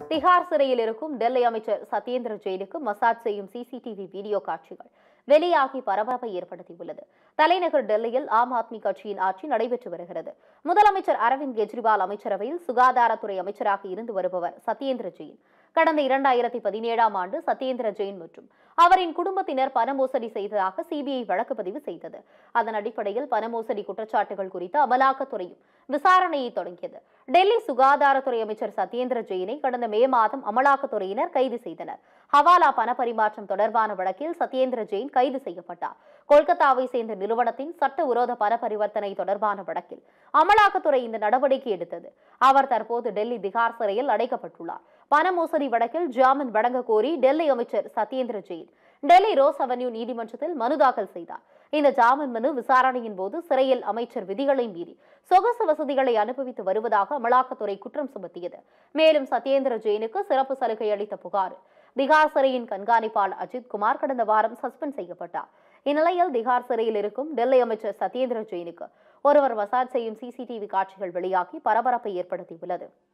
திகார் சிறையில் இருக்கும் டெல்லி அமைச்சர் சத்யேந்திர ஜெயினுக்கு மசாஜ் செய்யும் சிசிடிவி வீடியோ காட்சிகள் வெளியாகி பரபரப்பை ஏற்படுத்தியுள்ளது தலைநகர் டெல்லியில் ஆம் ஆத்மி கட்சியின் ஆட்சி நடைபெற்று வருகிறது முதலமைச்சர் அரவிந்த் கெஜ்ரிவால் அமைச்சரவையில் சுகாதாரத்துறை அமைச்சராக இருந்து வருபவர் சத்யேந்திர ஜெயின் கடந்த இரண்டாயிரத்தி பதினேழாம் ஆண்டு சத்யேந்திர ஜெயின் மற்றும் அவரின் குடும்பத்தினர் பண மோசடி செய்ததாக சிபிஐ வழக்கு பதிவு செய்தது அதன் அடிப்படையில் பண மோசடி குற்றச்சாட்டுகள் குறித்து அமலாக்கத்துறையும் விசாரணையை தொடங்கியது டெல்லி சுகாதாரத்துறை அமைச்சர் சத்யேந்திர ஜெயினை கடந்த மே மாதம் அமலாக்கத்துறையினர் கைது செய்தனர் ஹவாலா பண பரிமாற்றம் தொடர்பான வழக்கில் சத்யேந்திர ஜெயின் கைது செய்யப்பட்டார் கொல்கத்தாவை சேர்ந்த நிறுவனத்தின் சட்டவிரோத பண பரிவர்த்தனை தொடர்பான வழக்கில் அமலாக்கத்துறை இந்த நடவடிக்கை எடுத்தது அவர் தற்போது டெல்லி திகார் சிறையில் அடைக்கப்பட்டுள்ளார் பண மோசடி வழக்கில் ஜாமீன் வழங்க கோரி டெல்லி அமைச்சர் சத்யேந்திர ஜெயின் டெல்லி ரோஸ் அவென்யூ நீதிமன்றத்தில் மனு தாக்கல் செய்தார் இந்த ஜாமீன் மனு விசாரணையின் போது சிறையில் அமைச்சர் விதிகளை மீறி சொகுசு வசதிகளை அனுபவித்து வருவதாக அமலாக்கத்துறை குற்றம் சுமத்தியது மேலும் சத்யேந்திர ஜெயினுக்கு சிறப்பு சலுகை அளித்த புகார் திகார் சிறையின் கண்காணிப்பாளர் அஜித் குமார் கடந்த வாரம் சஸ்பெண்ட் செய்யப்பட்டார் இந்நிலையில் திகார் சிறையில் இருக்கும் டெல்லி அமைச்சர் சத்யேந்திர ஜெயினுக்கு ஒருவர் மசாஜ் செய்யும் சிசிடிவி காட்சிகள் வெளியாகி பரபரப்பை ஏற்படுத்தியுள்ளது